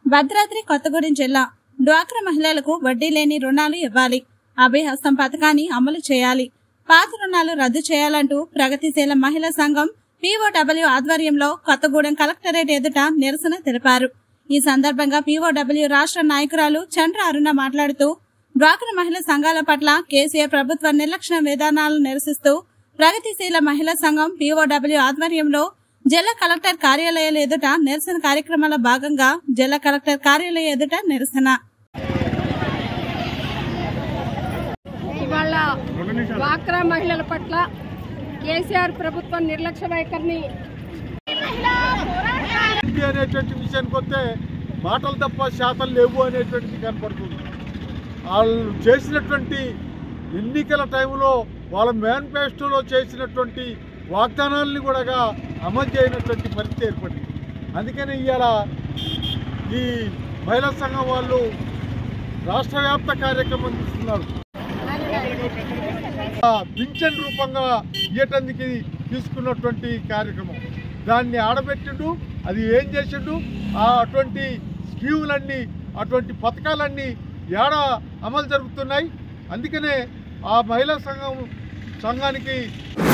భద్రాద్రి కొత్తగూడెం జిల్లా డ్వాక్రా మహిళలకు వడ్డీ లేని రుణాలు ఇవ్వాలి అభయహస్తం పథకాన్ని అమలు చేయాలి పాత రుణాలు రద్దు చేయాలంటూ ప్రగతిశీల మహిళా సంఘం పీఓడబ్ల్యూ ఆధ్వర్యంలో కొత్తగూడెం కలెక్టరేట్ ఎదుట నిరసన తెలిపారు ఈ సందర్భంగా పీఓడబ్ల్యూ రాష్ట్ర నాయకురాలు చంద్ర అరుణ మాట్లాడుతూ డ్వాక్రా మహిళా సంఘాల పట్ల కేసీఆర్ ప్రభుత్వ నిర్లక్ష్య విధానాలను నిరసిస్తూ ప్రగతిశీల మహిళా సంఘం పీఓడబ్ల్యూ ఆధ్వర్యంలో జిల్లా కలెక్టర్ కార్యాలయాల ఎదుట నిరసన కార్యక్రమాల భాగంగా జిల్లా కలెక్టర్ కార్యాలయ ఎదుట నిరసన ఇవాళ డ్వాక్రా మహిళల పట్ల కేసీఆర్ ప్రభుత్వం నిర్లక్ష్య వైఖరిని ఉంది అనేటువంటి విషయానికి వస్తే మాటలు తప్ప శాతం లేవు అనేటువంటిది కనపడుతుంది వాళ్ళు చేసినటువంటి ఎన్నికల టైంలో వాళ్ళ మేనిఫెస్టోలో చేసినటువంటి వాగ్దానాలని కూడా అమలు చేయనటువంటి పరిస్థితి ఏర్పడింది అందుకని ఇవాళ ఈ మహిళా సంఘం వాళ్ళు రాష్ట్ర వ్యాప్త కార్యక్రమం తీసుకున్నారు ఆ పింఛన్ రూపంగా ఇయ్యటానికి తీసుకున్నటువంటి కార్యక్రమం దాన్ని ఆడబెట్టిండు అది ఏం చేసిండు ఆ అటువంటి స్కీములన్నీ అటువంటి పథకాలన్నీ ఏడ అమలు జరుగుతున్నాయి అందుకనే ఆ మహిళా సంఘం సంఘానికి